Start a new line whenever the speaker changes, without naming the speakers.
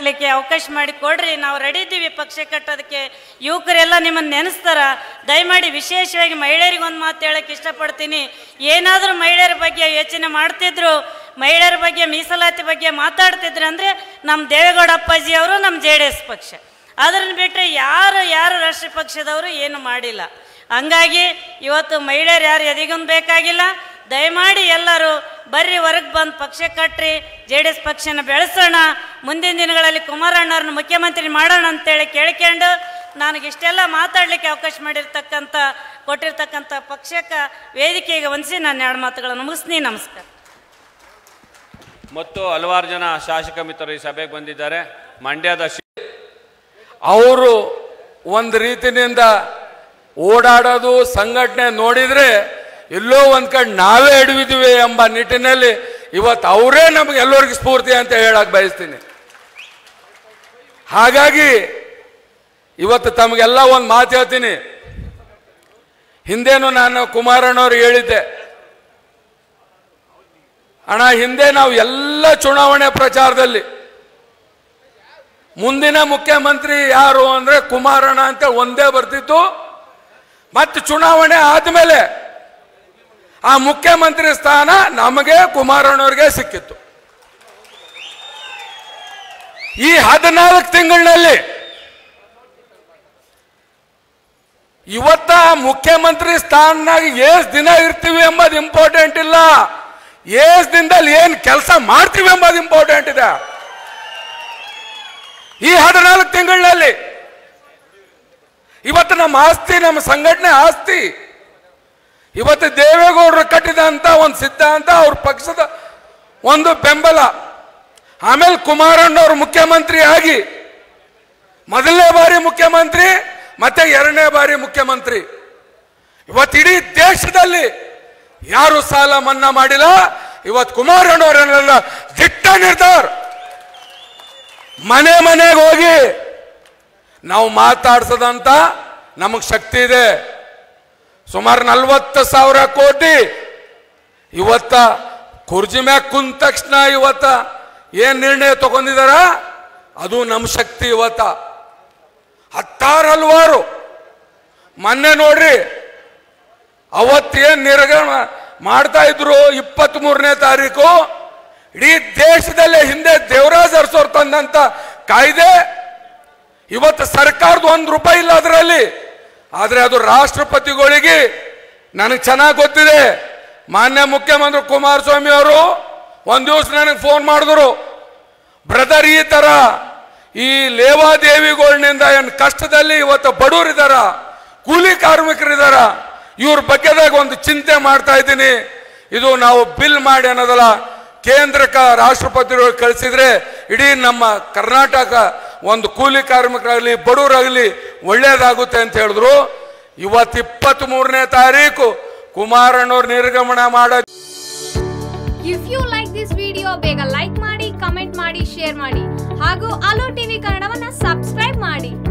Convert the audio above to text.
ಕಟ್ಟಲಿಕ್ಕೆ ಅವಕಾಶ ಮಾಡಿ ಕೊಡ್ರಿ ನಾವು ರೆಡಿ ಇದ್ದೀವಿ ಪಕ್ಷ ಕಟ್ಟೋದಕ್ಕೆ ಯುವಕರೆಲ್ಲ ನಿಮ್ಮನ್ನು ನೆನೆಸ್ತಾರ ದಯಮಾಡಿ ವಿಶೇಷವಾಗಿ ಮಹಿಳೆಯರಿಗೆ ಒಂದು ಮಾತು ಹೇಳಕ್ಕೆ ಇಷ್ಟಪಡ್ತೀನಿ ಏನಾದರೂ ಮಹಿಳೆಯರ ಬಗ್ಗೆ ಯೋಚನೆ ಮಾಡ್ತಿದ್ರು ಮಹಿಳೆಯರ ಬಗ್ಗೆ ಮೀಸಲಾತಿ ಬಗ್ಗೆ ಮಾತಾಡ್ತಿದ್ರು ಅಂದರೆ ನಮ್ಮ ದೇವೇಗೌಡ ಅಪ್ಪಾಜಿ ಅವರು ನಮ್ಮ ಜೆ ಡಿ ಎಸ್ ಪಕ್ಷ ಅದನ್ನು ಬಿಟ್ಟರೆ ಯಾರು ಯಾರು ರಾಷ್ಟ್ರೀಯ ಪಕ್ಷದವರು ಏನು ಮಾಡಿಲ್ಲ ಹಂಗಾಗಿ ಇವತ್ತು ಮಹಿಳೆಯರು ಯಾರು ಎದಿಗೊಂದು ಬೇಕಾಗಿಲ್ಲ ದಯಮಾಡಿ ಎಲ್ಲರೂ ಬರ್ರಿ ಹೊರಗೆ ಬಂದು ಪಕ್ಷ ಕಟ್ರಿ ಜೆ ಡಿ ಎಸ್ ಪಕ್ಷನ ಬೆಳೆಸೋಣ ಮುಂದಿನ ದಿನಗಳಲ್ಲಿ ಕುಮಾರಣ್ಣವ್ರನ್ನ ಮುಖ್ಯಮಂತ್ರಿ ಮಾಡೋಣ ಅಂತೇಳಿ ಕೇಳ್ಕೊಂಡು ನನಗಿಷ್ಟೆಲ್ಲ ಮಾತಾಡಲಿಕ್ಕೆ ಅವಕಾಶ ಮಾಡಿರ್ತಕ್ಕಂಥ ಕೊಟ್ಟಿರ್ತಕ್ಕಂಥ ಪಕ್ಷಕ್ಕೆ ವೇದಿಕೆಗೆ ಹೊಂದಿಸಿ ನಾನು ಎರಡು ಮಾತುಗಳನ್ನು ಮುಗಿಸ್ತೀನಿ ನಮಸ್ಕಾರ
ಮತ್ತು ಹಲವಾರು ಜನ ಶಾಸಕ ಮಿತ್ರರು ಈ ಸಭೆಗೆ ಬಂದಿದ್ದಾರೆ ಮಂಡ್ಯದ ಶಿ-
ಅವರು ಒಂದು ರೀತಿನಿಂದ ಓಡಾಡೋದು ಸಂಘಟನೆ ನೋಡಿದ್ರೆ ಎಲ್ಲೋ ಒಂದ್ ಕಡೆ ನಾವೇ ಹಿಡಿದಿವಿ ಎಂಬ ನಿಟ್ಟಿನಲ್ಲಿ ಇವತ್ತು ಅವರೇ ನಮ್ಗೆ ಎಲ್ಲರಿಗೂ ಸ್ಫೂರ್ತಿ ಅಂತ ಹೇಳಕ್ ಬಯಸ್ತೀನಿ ಹಾಗಾಗಿ ಇವತ್ತು ತಮಗೆಲ್ಲ ಒಂದು ಮಾತು ಹೇಳ್ತೀನಿ ಹಿಂದೇನು ನಾನು ಕುಮಾರಣ್ಣವ್ರು ಹೇಳಿದ್ದೆ ಅಣ್ಣ ಹಿಂದೆ ನಾವು ಎಲ್ಲ ಚುನಾವಣೆ ಪ್ರಚಾರದಲ್ಲಿ ಮುಂದಿನ ಮುಖ್ಯಮಂತ್ರಿ ಯಾರು ಅಂದ್ರೆ ಕುಮಾರಣ್ಣ ಅಂತ ಒಂದೇ ಬರ್ತಿತ್ತು ಮತ್ತೆ ಚುನಾವಣೆ ಆದ್ಮೇಲೆ ಆ ಮುಖ್ಯಮಂತ್ರಿ ಸ್ಥಾನ ನಮಗೆ ಕುಮಾರಣ್ಣವ್ರಿಗೆ ಸಿಕ್ಕಿತ್ತು ಈ ಹದಿನಾಲ್ಕು ತಿಂಗಳಿನಲ್ಲಿ ಇವತ್ತ ಮುಖ್ಯಮಂತ್ರಿ ಸ್ಥಾನನಾಗ ಏಸ್ ದಿನ ಇರ್ತೀವಿ ಎಂಬುದು ಇಂಪಾರ್ಟೆಂಟ್ ಇಲ್ಲ ಏಸ್ ದಿನದಲ್ಲಿ ಏನ್ ಕೆಲಸ ಮಾಡ್ತೀವಿ ಎಂಬುದು ಇಂಪಾರ್ಟೆಂಟ್ ಇದೆ ಈ ಹದಿನಾಲ್ಕು ತಿಂಗಳಿನಲ್ಲಿ ಇವತ್ತು ನಮ್ಮ ಆಸ್ತಿ ನಮ್ಮ ಸಂಘಟನೆ ಆಸ್ತಿ ಇವತ್ತು ದೇವೇಗೌಡರು ಕಟ್ಟಿದಂತ ಒಂದು ಸಿದ್ಧಾಂತ ಅವ್ರ ಪಕ್ಷದ ಒಂದು ಬೆಂಬಲ ಆಮೇಲೆ ಕುಮಾರಣ್ಣವ್ರು ಮುಖ್ಯಮಂತ್ರಿ ಆಗಿ ಮೊದಲನೇ ಬಾರಿ ಮುಖ್ಯಮಂತ್ರಿ ಮತ್ತೆ ಎರಡನೇ ಬಾರಿ ಮುಖ್ಯಮಂತ್ರಿ ಇವತ್ತು ಇಡೀ ದೇಶದಲ್ಲಿ ಯಾರು ಸಾಲ ಮನ್ನಾ ಮಾಡಿಲ್ಲ ಇವತ್ತು ಕುಮಾರಣ್ಣವರನ್ನೆಲ್ಲ ದಿಟ್ಟ ನಿರ್ಧಾರ ಮನೆ ಮನೆಗೆ ಹೋಗಿ ನಾವು ಮಾತಾಡ್ಸದಂತ ನಮಗ್ ಶಕ್ತಿ ಇದೆ ಸುಮಾರು ನಲ್ವತ್ತು ಸಾವಿರ ಕೋಟಿ ಇವತ್ತ ಕುರ್ಜಿ ಮ್ಯಾಗ ಕುಂತ ತಕ್ಷಣ ಇವತ್ತ ಏನ್ ನಿರ್ಣಯ ತಗೊಂಡಿದಾರ ಅದು ನಮ್ಮ ಶಕ್ತಿ ಇವತ್ತ ಹತ್ತಾರು ಹಲವಾರು ಮೊನ್ನೆ ನೋಡ್ರಿ ಅವತ್ತೇನ್ ನಿರ್ಗಮ ಮಾಡ್ತಾ ಇದ್ರು ಇಪ್ಪತ್ತ್ ಮೂರನೇ ತಾರೀಕು ಇಡೀ ದೇಶದಲ್ಲೇ ಹಿಂದೆ ದೇವರಾಜ್ ಅರಸೋರ್ ತಂದಂತ ಕಾಯ್ದೆ ಇವತ್ತು ಸರ್ಕಾರದ ಒಂದು ರೂಪಾಯಿ ಇಲ್ಲ ಅದರಲ್ಲಿ ಆದ್ರೆ ಅದು ರಾಷ್ಟ್ರಪತಿಗಳಿಗೆ ನನಗೆ ಚೆನ್ನಾಗಿ ಗೊತ್ತಿದೆ ಮಾನ್ಯ ಮುಖ್ಯಮಂತ್ರಿ ಕುಮಾರಸ್ವಾಮಿ ಅವರು ಒಂದ್ ದಿವಸ ನನಗೆ ಫೋನ್ ಮಾಡಿದ್ರು ಬ್ರದರ್ ಈ ತರ ಈ ಲೇವಾದೇವಿಗಳಿಂದ ಏನ್ ಕಷ್ಟದಲ್ಲಿ ಇವತ್ತು ಬಡವರಿದಾರ ಕೂಲಿ ಕಾರ್ಮಿಕರಿದಾರ ಇವ್ರ ಬಗ್ಗೆದಾಗ ಒಂದು ಚಿಂತೆ ಮಾಡ್ತಾ ಇದ್ದೀನಿ ಇದು ನಾವು ಬಿಲ್ ಮಾಡಿ ಅನ್ನೋದಲ್ಲ ಕೇಂದ್ರಕ್ಕೆ ರಾಷ್ಟ್ರಪತಿಗಳು ಕಳಿಸಿದ್ರೆ ಇಡೀ ನಮ್ಮ ಕರ್ನಾಟಕ ಒಂದು ಕೂಲಿ ಕಾರ್ಮಿಕರಾಗಲಿ ಬಡವರಾಗಲಿ ಒಳ್ಳೇದಾಗುತ್ತೆ ಅಂತ ಹೇಳಿದ್ರು ಇವತ್ತು ಇಪ್ಪತ್ತ್ ಮೂರನೇ ತಾರೀಕು ಕುಮಾರಣ್ಣವ್ರು ನಿರ್ಗಮನ ಮಾಡೋ
if you like this video ಬೇಗ ಲೈಕ್ ಮಾಡಿ ಕಮೆಂಟ್ ಮಾಡಿ ಶೇರ್ ಮಾಡಿ ಹಾಗೂ ಅಲೋ ಟಿವಿ ಕನ್ನಡವನ್ನ ಸಬ್ಸ್ಕ್ರೈಬ್ ಮಾಡಿ